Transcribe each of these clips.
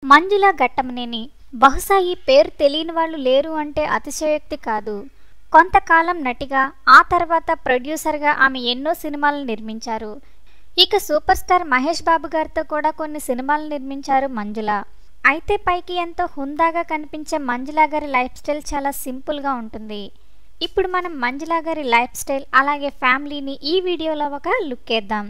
మంజుల ఘట్టమనేని బహుశా ఈ పేరు తెలియని వాళ్ళు లేరు అంటే అతిశయోక్తి కాదు కొంతకాలం నటిగా ఆ తర్వాత ప్రొడ్యూసర్గా ఆమె ఎన్నో సినిమాలు నిర్మించారు ఇక సూపర్ స్టార్ మహేష్ బాబు గారితో కూడా కొన్ని సినిమాలు నిర్మించారు మంజుల అయితే పైకి ఎంతో హుందాగా కనిపించే మంజుల గారి లైఫ్ స్టైల్ చాలా సింపుల్గా ఉంటుంది ఇప్పుడు మనం మంజుల గారి లైఫ్ స్టైల్ అలాగే ఫ్యామిలీని ఈ వీడియోలో ఒక లుక్ వేద్దాం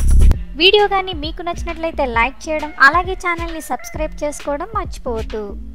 వీడియో కానీ మీకు నచ్చినట్లయితే లైక్ చేయడం అలాగే ఛానల్ని సబ్స్క్రైబ్ చేసుకోవడం మర్చిపోవద్దు